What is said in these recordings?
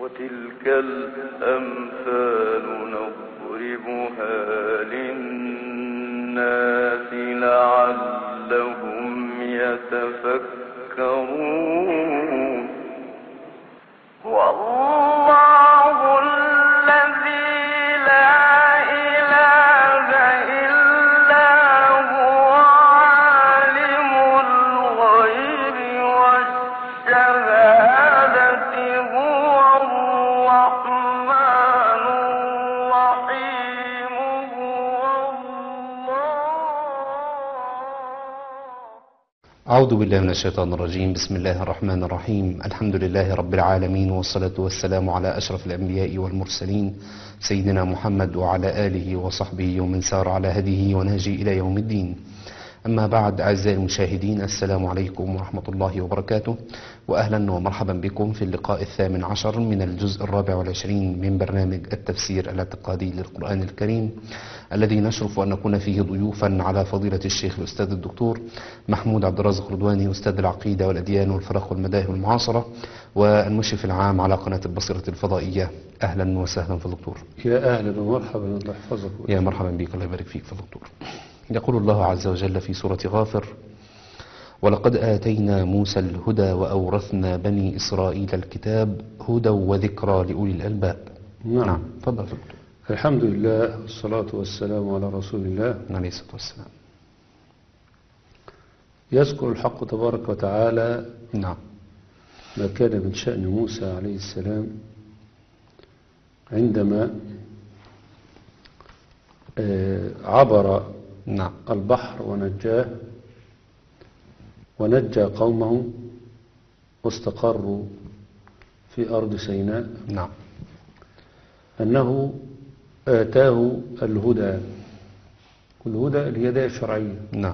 وتلك الأمثال نضربها للناس لعلهم يتفكرون والله الذي لا إله إلا هو عالم الغيب والشهادة هو الرحمن الرحيم هو الله أعوذ بالله من الشيطان الرجيم بسم الله الرحمن الرحيم الحمد لله رب العالمين والصلاة والسلام على أشرف الأنبياء والمرسلين سيدنا محمد وعلى آله وصحبه ومن سار على هديه ونهجه إلى يوم الدين أما بعد أعزائي المشاهدين السلام عليكم ورحمة الله وبركاته وأهلا ومرحبا بكم في اللقاء الثامن عشر من الجزء الرابع والعشرين من برنامج التفسير الاعتقادي للقرآن الكريم الذي نشرف أن نكون فيه ضيوفا على فضيلة الشيخ الأستاذ الدكتور محمود عبد الرازق رضواني أستاذ العقيدة والأديان والفرق والمذاهب المعاصرة والمشرف العام على قناة البصيرة الفضائية أهلا وسهلا في الدكتور يا أهلا ومرحبا الله يحفظك يا مرحبا بك الله يبارك فيك في الدكتور يقول الله عز وجل في سورة غافر ولقد آتينا موسى الهدى وأورثنا بني إسرائيل الكتاب هدى وذكرى لأولي الألباب نعم. نعم تفضل يا دكتور الحمد لله والصلاة والسلام على رسول الله عليه الصلاة والسلام يذكر الحق تبارك وتعالى نعم ما كان من شأن موسى عليه السلام عندما آه، عبر نعم البحر ونجاه ونجى قومه واستقروا في أرض سيناء نعم أنه آتاه الهدى والهدى الهداية الشرعية نعم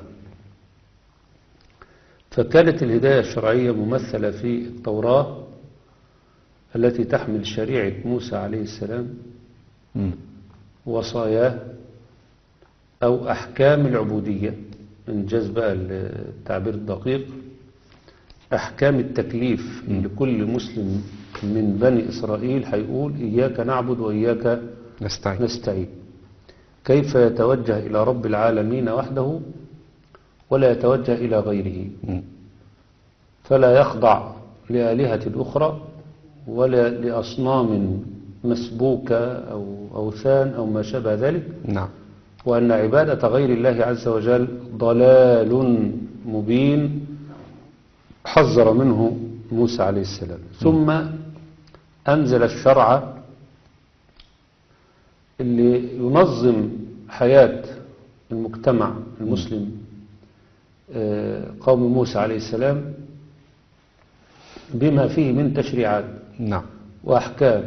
فكانت الهداية الشرعية ممثلة في التوراة التي تحمل شريعة موسى عليه السلام مم. وصاياه أو أحكام العبودية إنجاز بقى التعبير الدقيق أحكام التكليف لكل مسلم من بني إسرائيل هيقول إياك نعبد وإياك نستعين نستعين كيف يتوجه إلى رب العالمين وحده ولا يتوجه إلى غيره مم. فلا يخضع لآلهة أخرى ولا لأصنام مسبوكة أو أوثان أو ما شابه ذلك نعم وأن عبادة غير الله عز وجل ضلال مبين حذر منه موسى عليه السلام ثم أنزل الشرع اللي ينظم حياة المجتمع المسلم آه، قوم موسى عليه السلام بما فيه من تشريعات نعم وأحكام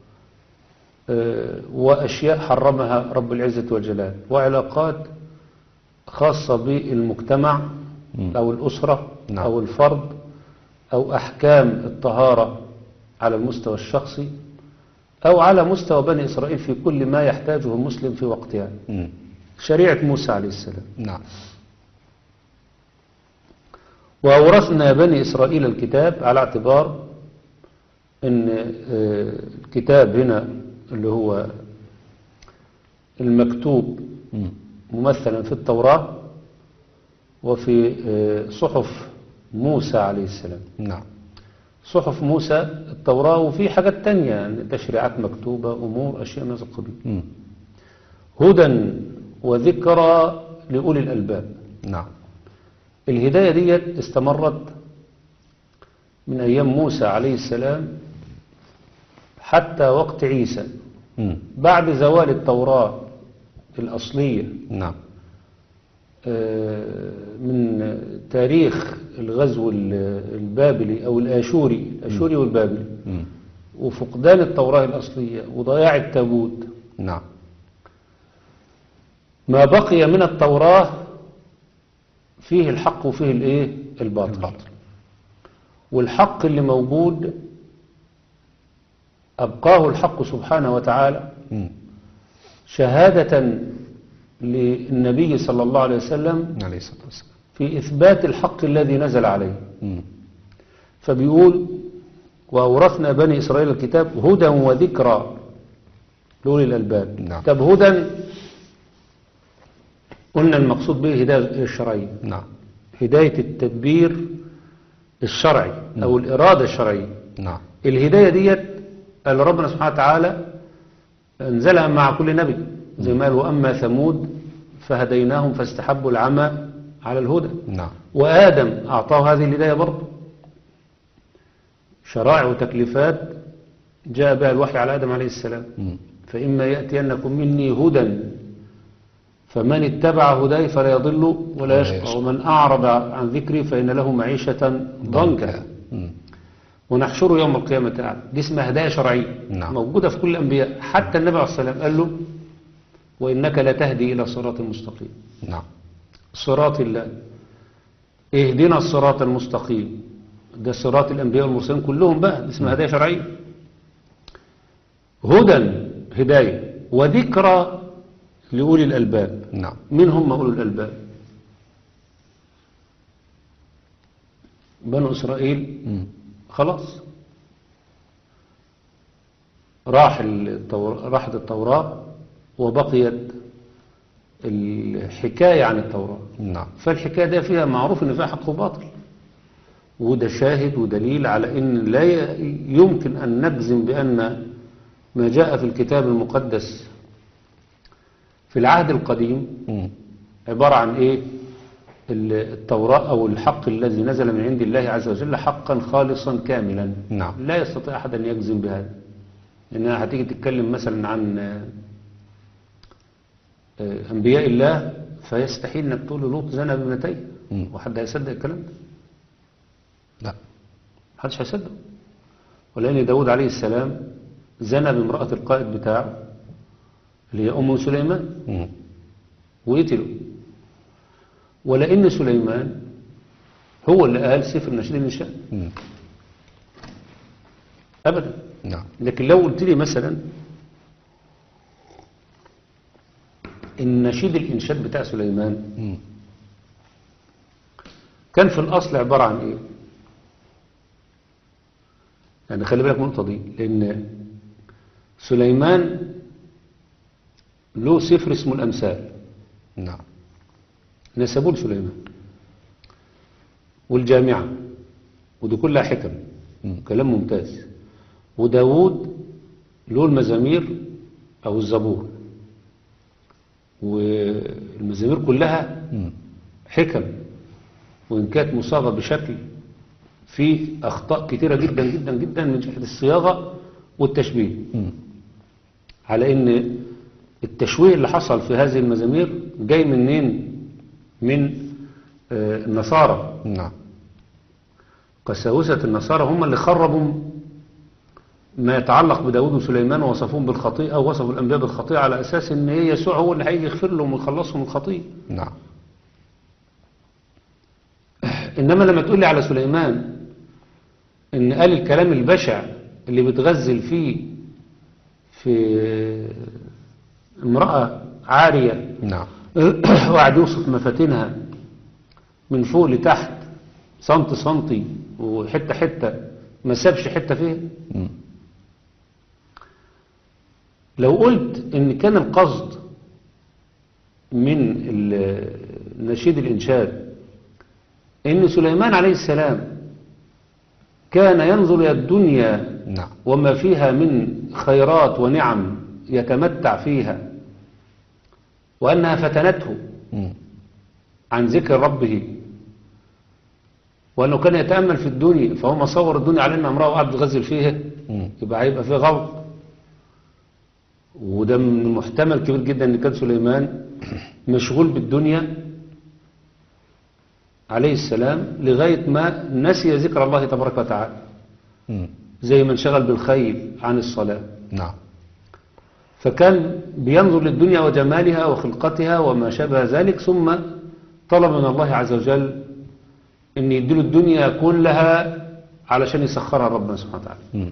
آه، وأشياء حرمها رب العزة والجلال وعلاقات خاصة بالمجتمع مم. أو الأسرة نعم. أو الفرد أو أحكام الطهارة على المستوى الشخصي أو على مستوى بني إسرائيل في كل ما يحتاجه المسلم في وقتها مم. شريعة موسى عليه السلام نعم وأورثنا بني إسرائيل الكتاب على اعتبار أن آه، الكتاب هنا اللي هو المكتوب مم. ممثلا في التوراة وفي آه، صحف موسى عليه السلام نعم صحف موسى التوراة وفي حاجات تانية يعني تشريعات مكتوبة أمور أشياء من هذا القبيل مم. هدى وذكرى لأولي الألباب نعم الهداية ديت استمرت من أيام موسى عليه السلام حتى وقت عيسى مم. بعد زوال التوراة الأصلية نعم آه، من تاريخ الغزو ال- البابلي أو الآشوري الآشوري والبابلي مم. وفقدان التوراة الأصلية وضياع التابوت نعم ما بقي من التوراة فيه الحق وفيه الايه الباطل الباطل. والحق اللي موجود أبقاه الحق سبحانه وتعالى مم. شهادة للنبي صلى الله عليه وسلم عليه الصلاة والسلام في إثبات الحق الذي نزل عليه مم. فبيقول وأورثنا بني إسرائيل الكتاب هدى وذكرى لأولي الألباب نعم. طب هدى قلنا المقصود به هداية الشرعية نعم هداية التدبير الشرعي أو الإرادة الشرعية نعم الهداية ديت قال ربنا سبحانه وتعالى انزلها مع كل نبي زي ما قال وأما ثمود فهديناهم فاستحبوا العمى على الهدى نعم وآدم أعطاه هذه الهداية برضه شرائع وتكليفات جاء بها الوحي على آدم عليه السلام مم. فإما يأتينكم مني هدى فمن اتبع هداي فلا يضل ولا ولا يشقى يشقى. ومن أعرض عن ذكري فإن له معيشة ضنكا مم. ونحشره يوم القيامة أعلى دي اسمها هداية شرعية نعم. موجودة في كل الأنبياء حتى النبي عليه الصلاة والسلام قال له وإنك لتهدي إلى صراط مستقيم نعم صراط الله اهدنا الصراط المستقيم ده صراط الأنبياء والمرسلين كلهم بقى دي اسمها هداية شرعية هدى هداية وذكرى لأولي الألباب نعم من هم أولي الألباب بنو إسرائيل مم. خلاص راح التور... راحت التوراة وبقيت الحكاية عن التوراة نعم فالحكاية دي فيها معروف ان فيها حق وباطل وده شاهد ودليل على ان لا ي- يمكن ان نجزم بان ما جاء في الكتاب المقدس في العهد القديم مم. عبارة عن ايه ال- التوراة او الحق الذي نزل من عند الله عز وجل حقا خالصا كاملا نعم. لا يستطيع احد ان يجزم بهذا انها هتيجي تتكلم مثلا عن آه، آه، انبياء الله فيستحيل انك تقول له لوط زنى بابنتيه مم. وحد هيصدق الكلام ده لا محدش هيصدق ولان داود عليه السلام زنى بامرأة القائد بتاعه اللي هي ام سليمان مم. وقتلوا ولأن سليمان هو اللي قال سفر نشيد النشاء مم. أبدا نعم لكن لو قلت لي مثلا إن نشيد الإنشاد بتاع سليمان مم. كان في الأصل عبارة عن إيه يعني خلي بالك من النقطة دي لأن سليمان له سفر اسمه الأمثال نعم نسبوه لسليمان والجامعة ودي كلها حكم مم. كلام ممتاز وداود له المزامير أو الزبور والمزامير كلها مم. حكم وإن كانت مصاغة بشكل فيه أخطاء كتيرة جدا جدا جدا من جهة الصياغة والتشبيه مم. على ان التشويه اللي حصل في هذه المزامير جاي منين من آه، النصارى نعم قساوسة النصارى هم اللي خربوا ما يتعلق بداود وسليمان ووصفوهم بالخطيئة ووصفوا الأنبياء بالخطيئة على أساس ان إيه يسوع هو اللي هيجي يغفر لهم ويخلصهم من الخطيئة نعم إنما لما تقول لي على سليمان إن قال الكلام البشع اللي بتغزل فيه في امرأة عارية نعم وقعد يوصف مفاتنها من فوق لتحت سنتي سنتي وحتة حتة ما سابش حتة فيها مم. لو قلت ان كان القصد من ال- نشيد الإنشاد ان سليمان عليه السلام كان ينظر إلى الدنيا نعم وما فيها من خيرات ونعم يتمتع فيها وأنها فتنته مم. عن ذكر ربه وأنه كان يتأمل في الدنيا فهو مصور الدنيا على أنها امرأة وقعد تغزل فيها مم. يبقى هيبقى فيه غلط وده من المحتمل كبير جدا ان كان سليمان مشغول بالدنيا عليه السلام لغاية ما نسي ذكر الله تبارك وتعالى مم. زي ما انشغل بالخيل عن الصلاة نعم فكان بينظر للدنيا وجمالها وخلقتها وما شابه ذلك ثم طلب من الله عز وجل ان يديله الدنيا كلها علشان يسخرها ربنا سبحانه وتعالى مم.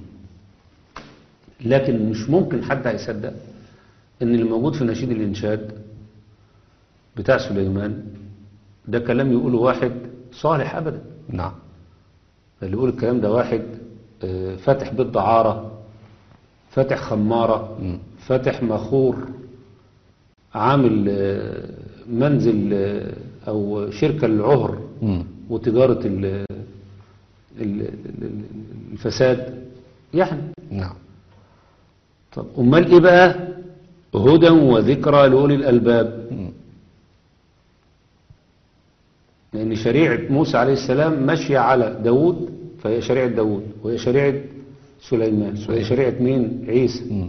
لكن مش ممكن حد هيصدق ان اللي موجود في نشيد الانشاد بتاع سليمان ده كلام يقوله واحد صالح ابدا نعم اللي يقول الكلام ده واحد آه، فاتح بيت دعارة فاتح خمارة مم. فاتح مخور عامل آه، منزل آه، أو شركة للعهر مم. وتجارة ال- ال- ال- الفساد يعني نعم طب أمال إيه بقى هدى وذكرى لأولي الألباب مم. لأن شريعة موسى عليه السلام ماشية على داود فهي شريعة داود وهي شريعة سليمان وهي شريعة مين عيسى مم.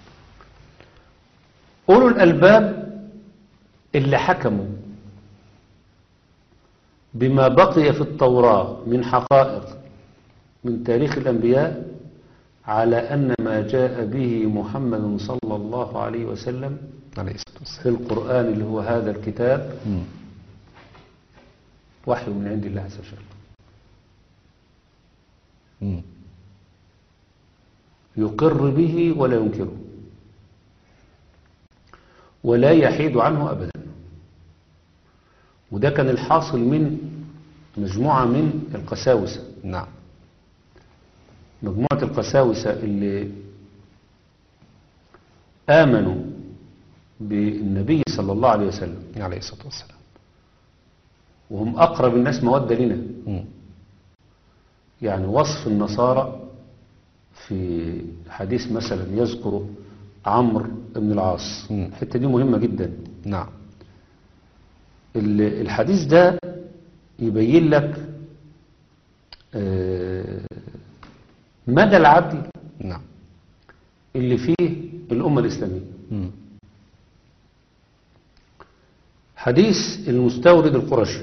أولو الألباب اللي حكموا بما بقي في التوراة من حقائق من تاريخ الأنبياء على أن ما جاء به محمد صلى الله عليه وسلم عليه الصلاة والسلام في القرآن اللي هو هذا الكتاب مم. وحي من عند الله عز وجل مم. يقر به ولا ينكره ولا يحيد عنه أبدا وده كان الحاصل من مجموعة من القساوسة نعم مجموعة القساوسة اللي آمنوا بالنبي صلى الله عليه وسلم عليه الصلاة والسلام وهم أقرب الناس مودة لنا مم. يعني وصف النصارى في حديث مثلا يذكر عمرو بن العاص مم. الحتة دي مهمة جدا نعم ال- الحديث ده يبين لك آه، مدى العدل نعم اللي فيه الأمة الإسلامية مم. حديث المستورد القرشي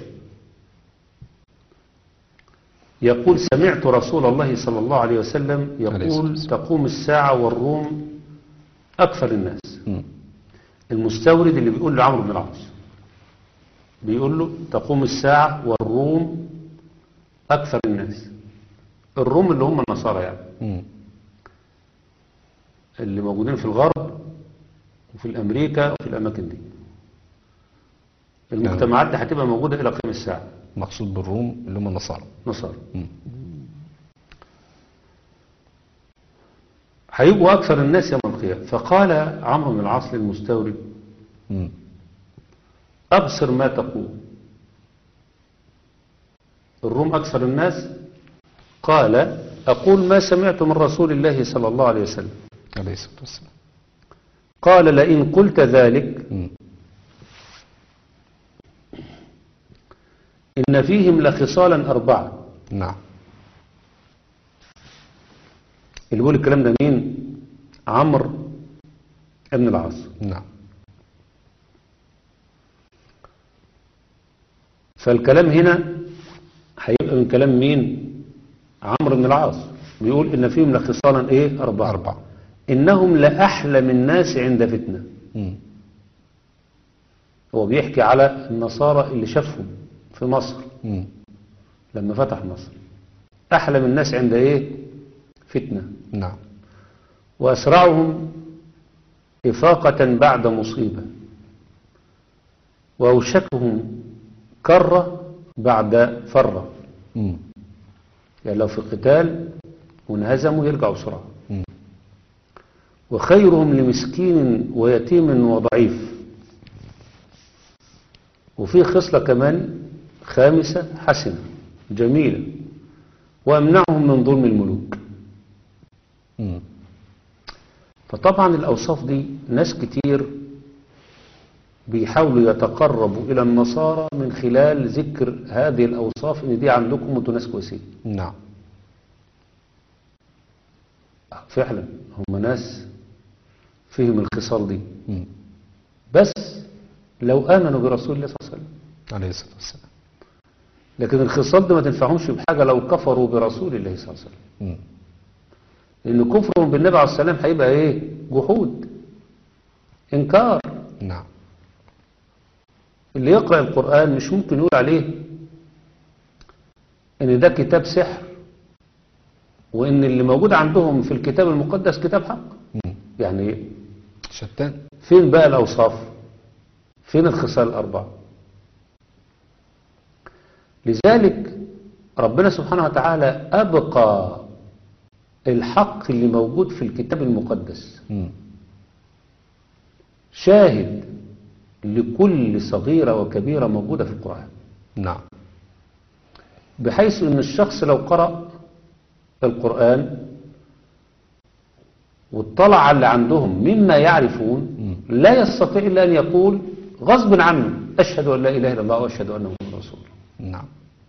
يقول سمعت رسول الله صلى الله عليه وسلم عليه الصلاة يقول والسلام. تقوم الساعة والروم أكثر الناس مم. المستورد اللي بيقول لعمرو بن العاص بيقول له تقوم الساعة والروم أكثر الناس الروم اللي هم النصارى يعني مم. اللي موجودين في الغرب وفي الأمريكا وفي الأماكن دي المجتمعات دي هتبقى موجودة إلى قيام الساعة مقصود بالروم اللي هم النصارى نصارى مم. هيبقوا أكثر الناس يوم القيامة فقال عمرو بن العاص للمستورد مم. أبصر ما تقول الروم أكثر الناس قال أقول ما سمعت من رسول الله صلى الله عليه وسلم عليه الصلاة والسلام قال لئن قلت ذلك مم. إن فيهم لخصالا أربعة نعم اللي بيقول الكلام ده مين عمرو بن العاص نعم فالكلام هنا هيبقى من كلام مين عمرو بن العاص بيقول إن فيهم لخصالا إيه أربعة أربعة إنهم لأحلم الناس عند فتنة مم. هو بيحكي على النصارى اللي شافهم في مصر مم. لما فتح مصر أحلم الناس عند إيه فتنة نعم وأسرعهم إفاقة بعد مصيبة وأوشكهم كرة بعد فرة مم. يعني لو في قتال وانهزموا يرجعوا بسرعة مم. وخيرهم لمسكين ويتيم وضعيف وفي خصلة كمان خامسة حسنة جميلة وأمنعهم من ظلم الملوك مم. فطبعا الأوصاف دي ناس كتير بيحاولوا يتقربوا إلى النصارى من خلال ذكر هذه الأوصاف إن دي عندكم وانتوا ناس كويسين نعم فعلا هم ناس فيهم الخصال دي مم. بس لو آمنوا برسول الله صلى الله عليه وسلم عليه الصلاة والسلام لكن الخصال دي ما تنفعهمش بحاجة لو كفروا برسول الله صلى الله عليه وسلم مم. لأن كفرهم بالنبي عليه السلام هيبقى إيه جحود إنكار نعم اللي يقرأ القرآن مش ممكن يقول عليه إن ده كتاب سحر وإن اللي موجود عندهم في الكتاب المقدس كتاب حق مم. يعني شتان فين بقى الأوصاف فين الخصال الأربعة لذلك ربنا سبحانه وتعالى أبقى الحق اللي موجود في الكتاب المقدس مم. شاهد لكل صغيرة وكبيرة موجودة في القرآن نعم بحيث ان الشخص لو قرأ القرآن واطلع على اللي عندهم مما يعرفون لا يستطيع إلا أن يقول غصب عنه أشهد أن لا إله إلا الله وأشهد أن محمدا رسول الله نعم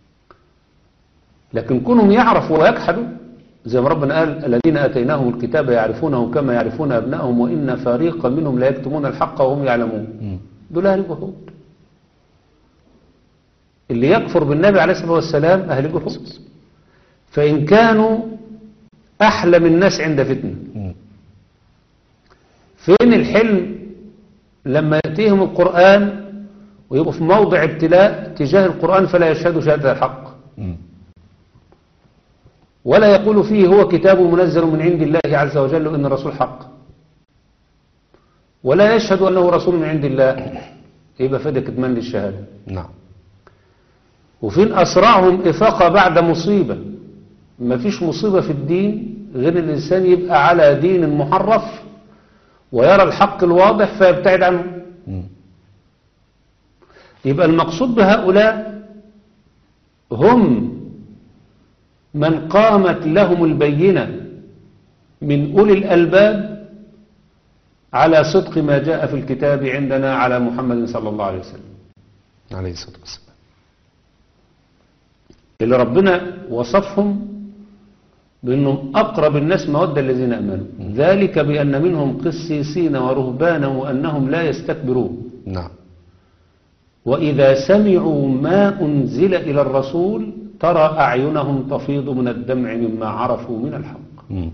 لكن كونهم يعرفوا ويجحدوا زي ما ربنا قال الذين آتيناهم الكتاب يعرفونه كما يعرفون أبنائهم وإن فريقا منهم لا يكتمون الحق وهم يعلمون مم. دول أهل الجحود اللي يكفر بالنبي عليه الصلاة والسلام أهل الجحود فإن كانوا أحلم الناس عند فتنة مم. فين الحلم لما يأتيهم القرآن ويبقوا في موضع ابتلاء تجاه القرآن فلا يشهدوا شهادة الحق مم. ولا يقول فيه هو كتاب منزل من عند الله عز وجل إن الرسول حق ولا يشهد أنه رسول من عند الله يبقى فده كتمان للشهادة نعم وفين أسرعهم إفاقة بعد مصيبة ما فيش مصيبة في الدين غير الإنسان يبقى على دين محرف ويرى الحق الواضح فيبتعد عنه مم. يبقى المقصود بهؤلاء هم من قامت لهم البينة من أولي الألباب على صدق ما جاء في الكتاب عندنا على محمد صلى الله عليه وسلم عليه الصلاة والسلام اللي ربنا وصفهم بأنهم أقرب الناس مودة الذين أمنوا ذلك بأن منهم قسيسين ورهبانا وأنهم لا يستكبرون نعم وإذا سمعوا ما أنزل إلى الرسول ترى أعينهم تفيض من الدمع مما عرفوا من الحق مم.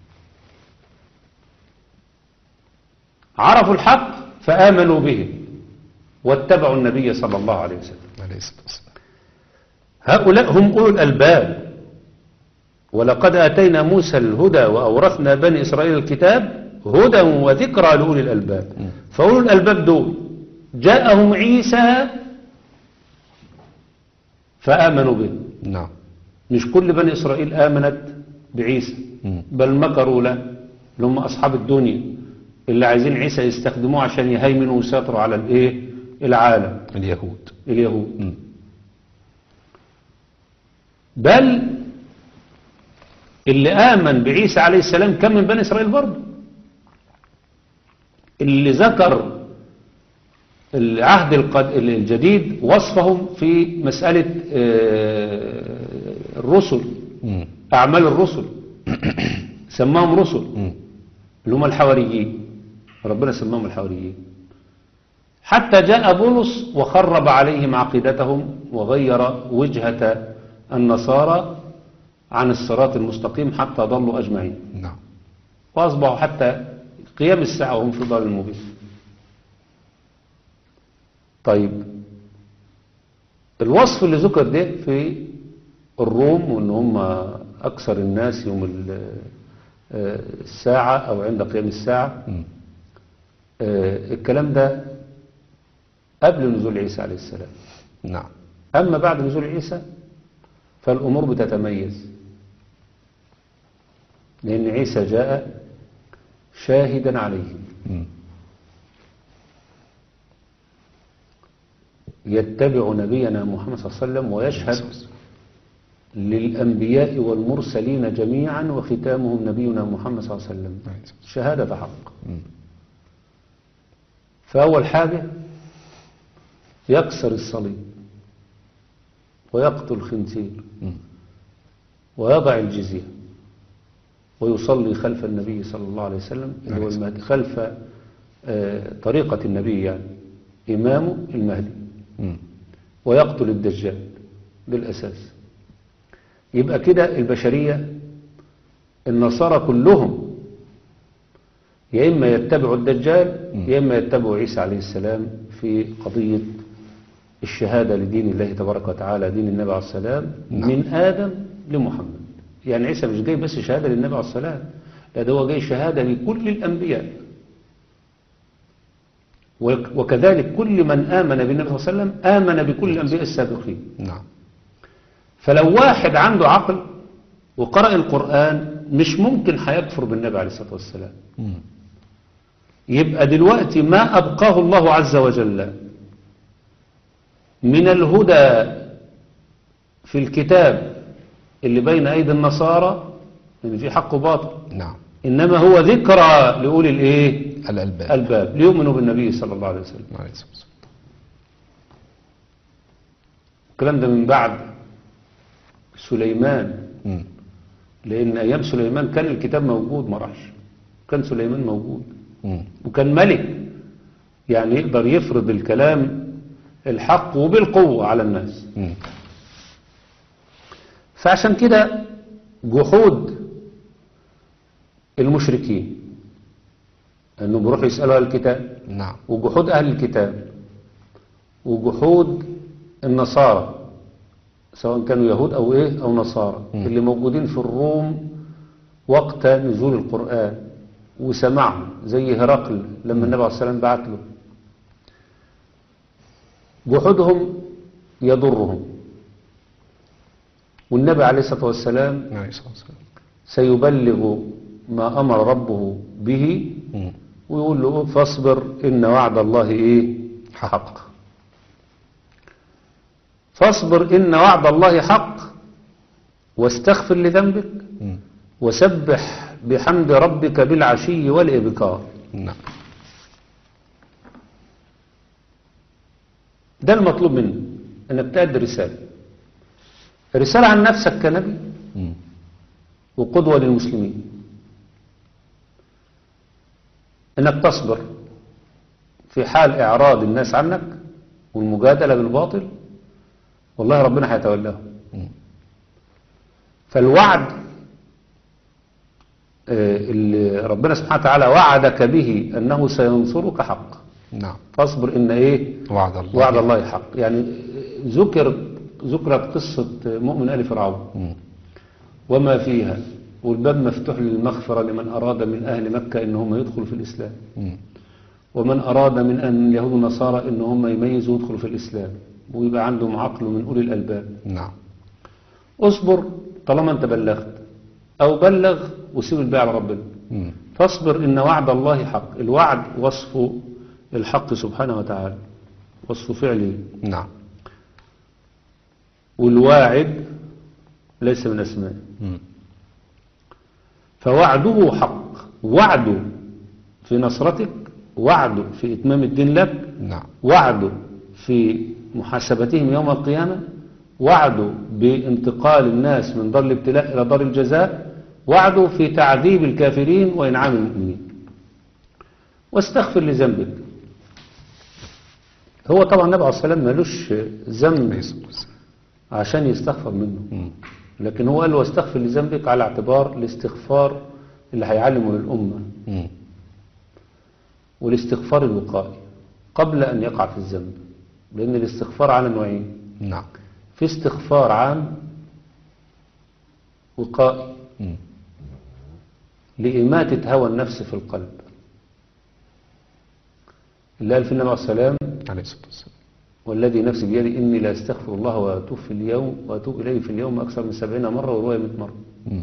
عرفوا الحق فآمنوا به واتبعوا النبي صلى الله عليه وسلم عليه الصلاة والسلام هؤلاء هم أولو الألباب ولقد آتينا موسى الهدى وأورثنا بني إسرائيل الكتاب هدى وذكرى لأولي الألباب فأولو الألباب دول جاءهم عيسى فآمنوا به نعم مش كل بني إسرائيل آمنت بعيسى مم. بل مكروا له اللي هم أصحاب الدنيا اللي عايزين عيسى يستخدموه عشان يهيمنوا ويسيطروا على الإيه العالم اليهود اليهود مم. بل اللي آمن بعيسى عليه السلام كان من بني إسرائيل برضه اللي ذكر العهد القد- الجديد وصفهم في مسألة آه، الرسل مم. أعمال الرسل سماهم رسل مم. اللي هم الحواريين ربنا سماهم الحواريين حتى جاء بولس وخرب عليهم عقيدتهم وغير وجهة النصارى عن الصراط المستقيم حتى ضلوا أجمعين نعم وأصبحوا حتى قيام الساعة وهم في ضلال مبين طيب الوصف اللي ذكر ده في الروم وان هم أكثر الناس يوم ال- آه، الساعة أو عند قيام الساعة مم. آه، الكلام ده قبل نزول عيسى عليه السلام نعم أما بعد نزول عيسى فالأمور بتتميز لأن عيسى جاء شاهدا عليهم مم. يتبع نبينا محمد صلى الله عليه وسلم ويشهد للأنبياء والمرسلين جميعا وختامهم نبينا محمد صلى الله عليه وسلم شهادة حق مم. فأول حاجة يكسر الصليب ويقتل الخنزير مم. ويضع الجزية ويصلي خلف النبي صلى الله عليه وسلم اللي هو المهدي خلف آه، طريقة النبي يعني إمامه المهدي مم. ويقتل الدجال بالأساس يبقى كده البشرية النصارى كلهم يا إما يتبعوا الدجال يا إما يتبعوا عيسى عليه السلام في قضية الشهادة لدين الله تبارك وتعالى دين النبي عليه السلام من آدم لمحمد يعني عيسى مش جاي بس شهادة للنبي عليه السلام لا ده هو جاي شهادة لكل الأنبياء وك- وكذلك كل من آمن بالنبي صلى الله عليه وسلم آمن بكل الأنبياء السابقين نعم فلو واحد عنده عقل وقرأ القرآن مش ممكن هيكفر بالنبي عليه الصلاة والسلام مم. يبقى دلوقتي ما أبقاه الله عز وجل من الهدى في الكتاب اللي بين أيدي النصارى إن في حق وباطل نعم إنما هو ذكرى لأولي الإيه الألباب الباب ليؤمنوا بالنبي صلى الله عليه وسلم عليه الصلاة والسلام. الكلام ده من بعد سليمان مم. لأن أيام سليمان كان الكتاب موجود ما راحش كان سليمان موجود مم. وكان ملك يعني يقدر يفرض الكلام الحق وبالقوة على الناس مم. فعشان كده جحود المشركين انه بيروحوا يسألوا أهل الكتاب نعم وجحود أهل الكتاب وجحود النصارى سواء كانوا يهود أو إيه أو نصارى مم. اللي موجودين في الروم وقت نزول القرآن وسمعهم زي هرقل لما النبي عليه الصلاة والسلام بعت له جحودهم يضرهم والنبي عليه الصلاة والسلام عليه الصلاة والسلام. سيبلغ ما أمر ربه به مم. ويقول له فاصبر إن وعد الله إيه حق فاصبر إن وعد الله حق واستغفر لذنبك مم. وسبح بحمد ربك بالعشي والإبكار نعم ده المطلوب منك انك تأدي رسالة رسالة عن نفسك كنبي مم. وقدوة للمسلمين انك تصبر في حال اعراض الناس عنك والمجادلة بالباطل والله ربنا هيتولاهم مم. فالوعد آه، اللي ربنا سبحانه وتعالى وعدك به انه سينصرك حق نعم فاصبر ان ايه وعد الله وعد الله حق يعني ذكر ذكرت قصة مؤمن آل فرعون مم. وما فيها والباب مفتوح للمغفرة لمن أراد من أهل مكة إن هم يدخلوا في الإسلام مم. ومن أراد من أن اليهود والنصارى إن هم يميزوا ويدخلوا في الإسلام ويبقى عندهم عقل من أولي الألباب نعم اصبر طالما أنت بلغت أو بلغ وسيب البيع على ربنا مم. فاصبر إن وعد الله حق الوعد وصف الحق سبحانه وتعالى وصف فعله نعم والواعد ليس من أسمائه مم. فوعده حق وعده في نصرتك وعده في إتمام الدين لك نعم وعده في محاسبتهم يوم القيامة وعده بانتقال الناس من دار الابتلاء إلى دار الجزاء وعده في تعذيب الكافرين وإنعام المؤمنين واستغفر لذنبك هو طبعا النبي عليه الصلاة والسلام ملوش ذنب عليه الصلاة والسلام. عشان يستغفر منه مم. لكن هو قال واستغفر لذنبك على اعتبار الاستغفار اللي هيعلمه للأمة مم. والاستغفار الوقائي قبل أن يقع في الذنب لأن الاستغفار على نوعين نعم في استغفار عام وقائي مم. لإماتة هوى النفس في القلب اللي قال في النبي عليه السلام عليه الصلاة والسلام والذي نفسي بيدي إني لا أستغفر الله وأتوب في اليوم وأتوب إليه في اليوم أكثر من سبعين مرة ورواية مئة مرة مم.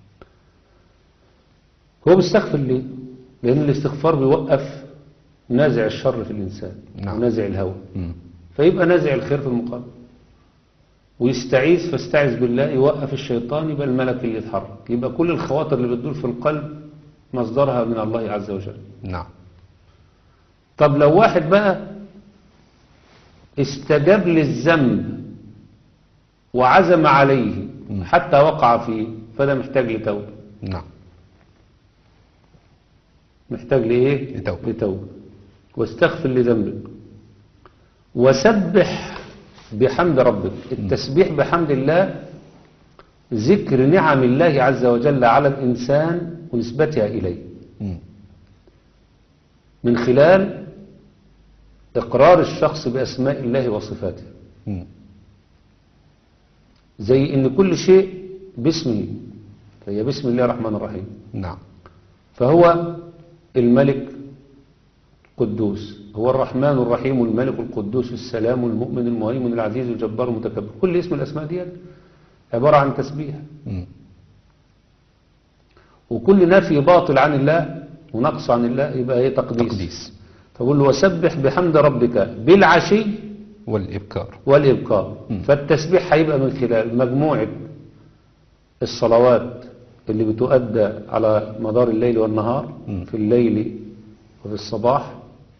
هو بيستغفر ليه؟ لأن الاستغفار بيوقف نازع الشر في الإنسان نعم. ونازع الهوى مم. فيبقى نازع الخير في المقابل ويستعيذ فاستعذ بالله يوقف الشيطان يبقى الملك اللي يتحرك يبقى كل الخواطر اللي بتدور في القلب مصدرها من الله عز وجل نعم طب لو واحد بقى استجاب للذنب وعزم عليه مم. حتى وقع فيه فده محتاج لتوبة نعم محتاج لإيه؟ لتوبة. لتوبة واستغفر لذنبك وسبح بحمد ربك التسبيح بحمد الله ذكر نعم الله عز وجل على الإنسان ونسبتها إليه مم. من خلال إقرار الشخص بأسماء الله وصفاته مم. زي إن كل شيء باسمه فهي بسم الله الرحمن الرحيم نعم فهو الملك قدوس هو الرحمن الرحيم الملك القدوس السلام المؤمن المهيمن العزيز الجبار المتكبر كل اسم الأسماء دي عبارة عن تسبيح مم. وكل نفي باطل عن الله ونقص عن الله يبقى ايه تقديس, تقديس فقول له وسبح بحمد ربك بالعشي والإبكار والإبكار فالتسبيح هيبقى من خلال مجموعة الصلوات اللي بتؤدى على مدار الليل والنهار مم. في الليل وفي الصباح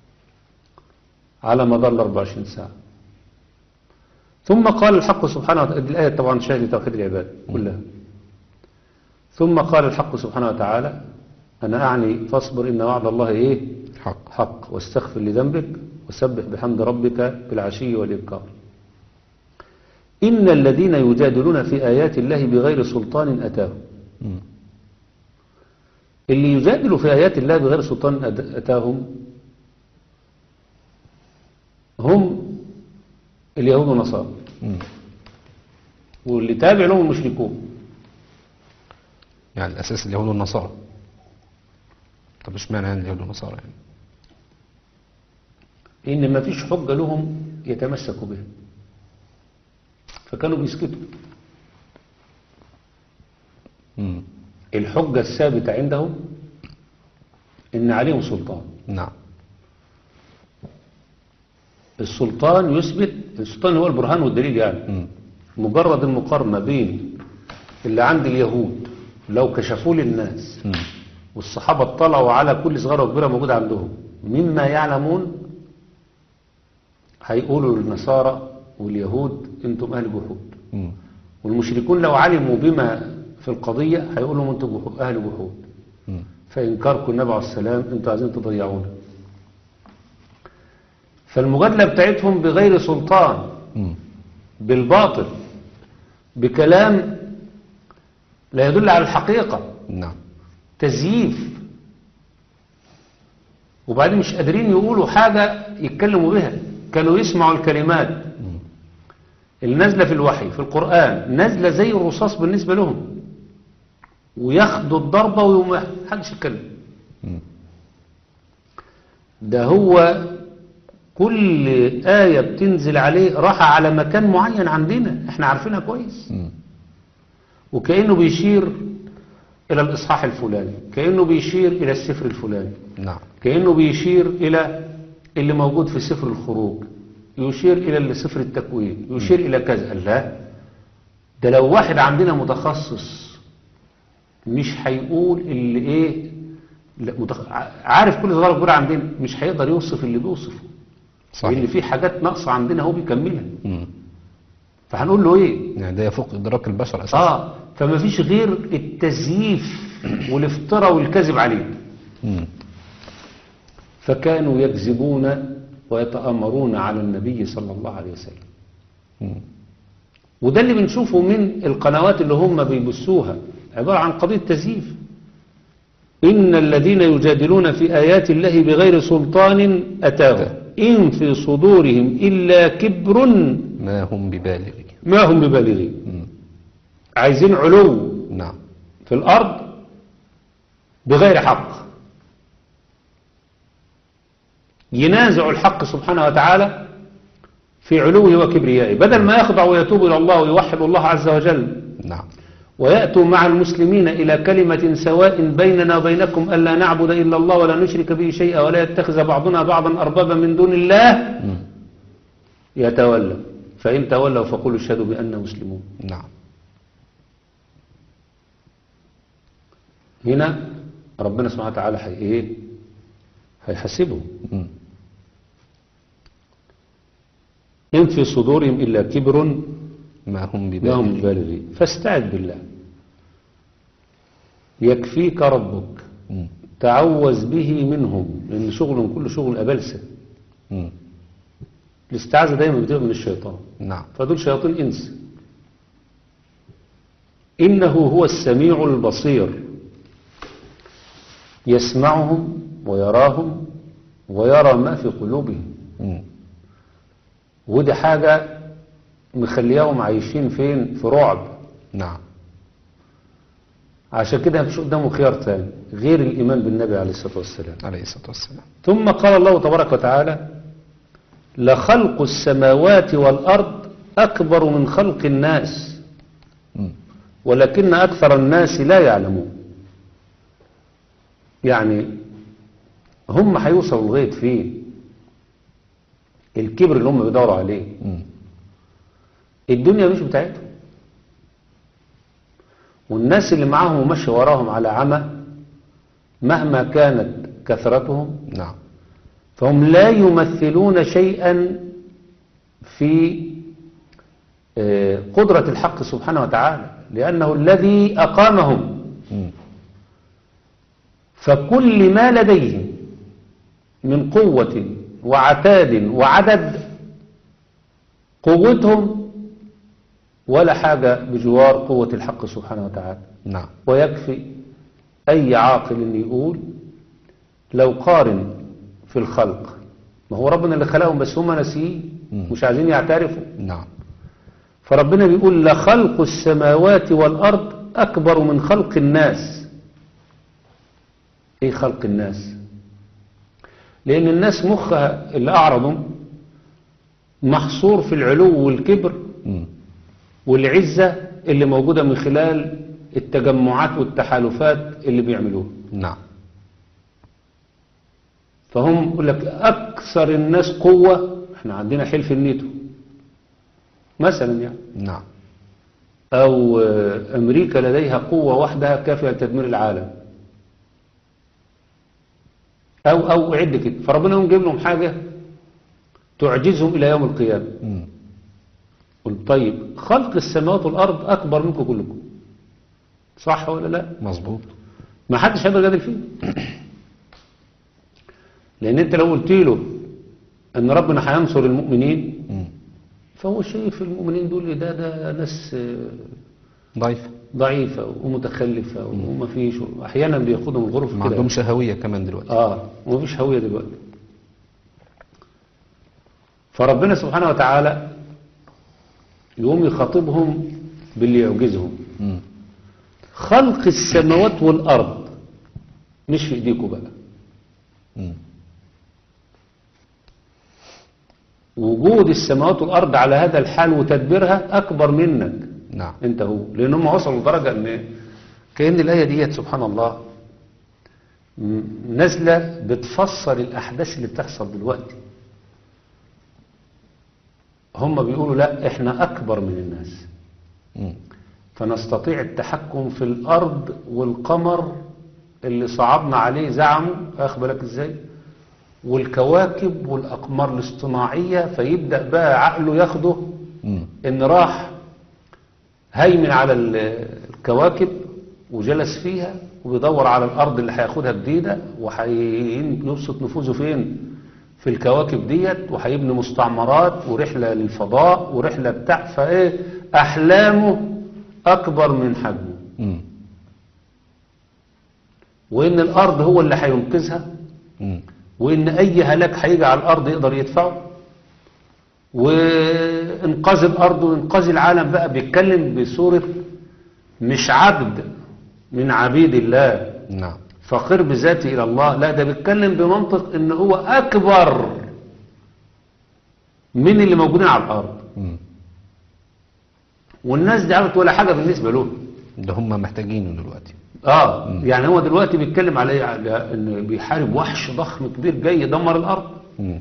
على مدار ال 24 ساعة ثم قال الحق سبحانه وتعالى الآية طبعا شاهد توحيد العباد كلها ثم قال الحق سبحانه وتعالى أنا أعني فاصبر إن وعد الله إيه حق حق واستغفر لذنبك وسبح بحمد ربك بالعشي والإبكار إن الذين يجادلون في آيات الله بغير سلطان أتاهم مم. اللي يجادلوا في آيات الله بغير سلطان أد- أتاهم هم اليهود والنصارى مم. واللي تابع لهم المشركون يعني الأساس اليهود والنصارى طب اشمعنى يعني اليهود والنصارى يعني إن ما فيش حجة لهم يتمسكوا بها فكانوا بيسكتوا مم. الحجة الثابتة عندهم إن عليهم سلطان نعم السلطان يثبت السلطان هو البرهان والدليل يعني مم. مجرد المقارنة بين اللي عند اليهود لو كشفوه للناس مم. والصحابة اطلعوا على كل صغيرة وكبيرة موجودة عندهم مما يعلمون هيقولوا للنصارى واليهود انتم اهل جحود مم. والمشركون لو علموا بما في القضية هيقولوا لهم انتم جحود- اهل جحود مم. فإنكاركم النبي عليه السلام انتوا عايزين تضيعونا فالمجادلة بتاعتهم بغير سلطان مم. بالباطل بكلام لا يدل على الحقيقة نعم تزييف وبعدين مش قادرين يقولوا حاجة يتكلموا بها كانوا يسمعوا الكلمات مم. اللي نازلة في الوحي في القرآن نازلة زي الرصاص بالنسبة لهم وياخدوا الضربة ويوم محدش يتكلم مم. ده هو كل آية بتنزل عليه راح على مكان معين عندنا احنا عارفينها كويس مم. وكأنه بيشير إلى الإصحاح الفلاني كأنه بيشير إلى السفر الفلاني نعم كأنه بيشير إلى اللي موجود في سفر الخروج يشير إلى سفر التكوين يشير إلى كذا قال لا ده لو واحد عندنا متخصص مش هيقول اللي ايه لا متخ... عارف كل صغير كبير عندنا مش هيقدر يوصف اللي بيوصفه لان صحيح في حاجات ناقصه عندنا هو بيكملها مم. فهنقول له ايه يعني ده يفوق إدراك البشر أساسا اه فما فيش غير التزييف والافتراء والكذب عليه مم. فكانوا يكذبون ويتآمرون على النبي صلى الله عليه وسلم مم. وده اللي بنشوفه من القنوات اللي هم بيبثوها عبارة عن قضية تزييف إن الذين يجادلون في آيات الله بغير سلطان أتاهم إن في صدورهم إلا كبر ما هم ببالغين ما هم ببالغين مم. عايزين علو نعم في الأرض بغير حق ينازع الحق سبحانه وتعالى في علوه وكبريائه بدل ما يخضع ويتوب إلى الله ويوحد الله عز وجل نعم ويأتوا مع المسلمين إلى كلمة سواء بيننا وبينكم ألا نعبد إلا الله ولا نشرك به شيئا ولا يتخذ بعضنا بعضا أربابا من دون الله مم. يتولى فإن تولوا فقولوا اشهدوا بأننا مسلمون نعم هنا ربنا سبحانه وتعالى حي إيه هيحاسبهم مم. إن في صدورهم إلا كبر ما هم ما هم ببالغين بالغين فاستعذ بالله يكفيك ربك مم. تعوذ به منهم لأن شغلهم كله شغل أبلسة مم. الاستعاذة دايما بتبقى من الشيطان نعم فدول شياطين إنس إنه هو السميع البصير يسمعهم ويراهم ويرى ما في قلوبهم مم. ودي حاجة مخلياهم عايشين فين في رعب نعم عشان كده مفيش قدامه خيار تاني غير الإيمان بالنبي عليه الصلاة والسلام عليه الصلاة والسلام ثم قال الله تبارك وتعالى لخلق السماوات والأرض أكبر من خلق الناس مم. ولكن أكثر الناس لا يعلمون يعني هم هيوصلوا لغاية فين الكبر اللي هم بيدوروا عليه مم. الدنيا مش بتاعتهم والناس اللي معاهم وماشي وراهم على عمى مهما كانت كثرتهم نعم فهم لا يمثلون شيئا في آه، قدرة الحق سبحانه وتعالى لأنه الذي أقامهم مم. فكل ما لديهم من قوة وعتاد وعدد قوتهم ولا حاجة بجوار قوة الحق سبحانه وتعالى نعم ويكفي أي عاقل يقول لو قارن في الخلق ما هو ربنا اللي خلقهم بس هم ناسيين مم. مش عايزين يعترفوا نعم فربنا بيقول لخلق السماوات والأرض أكبر من خلق الناس إيه خلق الناس لأن الناس مخها اللي أعرضهم محصور في العلو والكبر مم. والعزة اللي موجودة من خلال التجمعات والتحالفات اللي بيعملوها نعم فهم يقول لك أكثر الناس قوة احنا عندنا حلف النيتو مثلا يعني نعم أو آه، أمريكا لديها قوة وحدها كافية لتدمير العالم أو أو عد كده فربنا يقوم جايب لهم حاجة تعجزهم إلى يوم القيامة مم. قل طيب خلق السماوات والأرض أكبر منكم كلكم صح ولا لا مظبوط ما حدش هيقدر يجادل فيه لأن أنت لو قلت له أن ربنا هينصر المؤمنين مم. فهو شايف المؤمنين دول ده ده ناس آه، ضعيفة ضعيفة ومتخلفة وما فيش أحيانا بياخدهم الغرف ما كده عندهمش هوية كمان دلوقتي اه ومفيش هوية دلوقتي فربنا سبحانه وتعالى يقوم يخاطبهم باللي يعجزهم مم. خلق السماوات والأرض مش في ايديكم بقى مم. وجود السماوات والأرض على هذا الحال وتدبيرها أكبر منك نعم انت هو لأن هم وصلوا لدرجة ان كأن الآية ديت سبحان الله م- نازلة بتفسر الأحداث اللي بتحصل دلوقتي هم بيقولوا لا احنا أكبر من الناس مم. فنستطيع التحكم في الأرض والقمر اللي صعدنا عليه زعموا أخ بالك إزاي والكواكب والأقمار الاصطناعية فيبدأ بقى عقله ياخده مم. إن راح هيمن على ال- الكواكب وجلس فيها وبيدور على الأرض اللي هياخدها جديدة وهيبسط نفوذه فين في الكواكب ديت وهيبني مستعمرات ورحلة للفضاء ورحلة بتاع فإيه أحلامه أكبر من حجمه مم. وإن الأرض هو اللي هينقذها مم. وإن أي هلاك هيجي على الأرض يقدر يدفعه وإنقاذ الأرض وإنقاذ العالم بقى بيتكلم بصورة مش عبد من عبيد الله نعم فقير بذاته إلى الله لا ده بيتكلم بمنطق إن هو أكبر من اللي موجودين على الأرض مم. والناس دي عملت ولا حاجة بالنسبة له ده هم محتاجينه دلوقتي اه يعني هو دلوقتي بيتكلم على إيه؟ على ان بيحارب وحش ضخم كبير جاي يدمر الارض مم.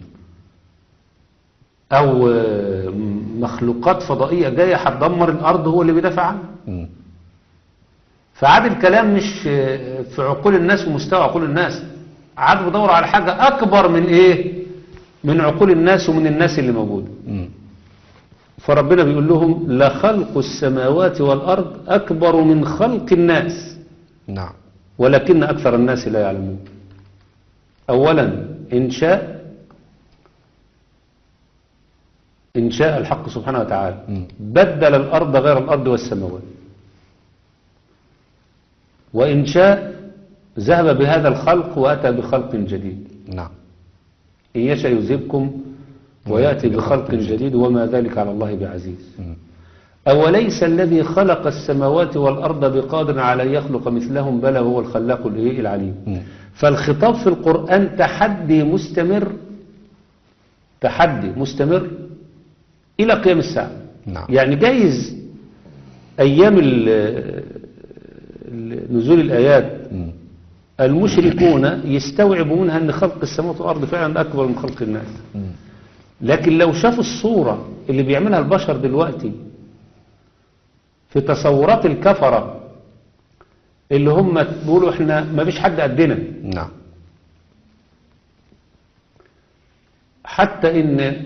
او آه، مخلوقات فضائية جاية هتدمر الارض هو اللي بيدافع عنها مم. فعاد الكلام مش آه، في عقول الناس ومستوى عقول الناس عاد بدور على حاجة اكبر من ايه من عقول الناس ومن الناس اللي موجودة مم. فربنا بيقول لهم لخلق السماوات والارض اكبر من خلق الناس نعم ولكن أكثر الناس لا يعلمون أولا إنشاء إنشاء الحق سبحانه وتعالى مم. بدل الأرض غير الأرض والسماوات وإنشاء ذهب بهذا الخلق وأتى بخلق جديد نعم إن يشاء يذهبكم ويأتي بخلق جديد وما ذلك على الله بعزيز مم. أوليس الذي خلق السماوات والأرض بقادر على أن يخلق مثلهم بل هو الخلاق الإيه العليم مم. فالخطاب في القرآن تحدي مستمر تحدي مستمر إلى قيام الساعة نعم. يعني جايز أيام ال- ال- نزول الآيات مم. المشركون يستوعبوا منها ان خلق السماوات والارض فعلا اكبر من خلق الناس مم. لكن لو شافوا الصورة اللي بيعملها البشر دلوقتي في تصورات الكفرة اللي هم بيقولوا احنا ما فيش حد قدنا نعم حتى ان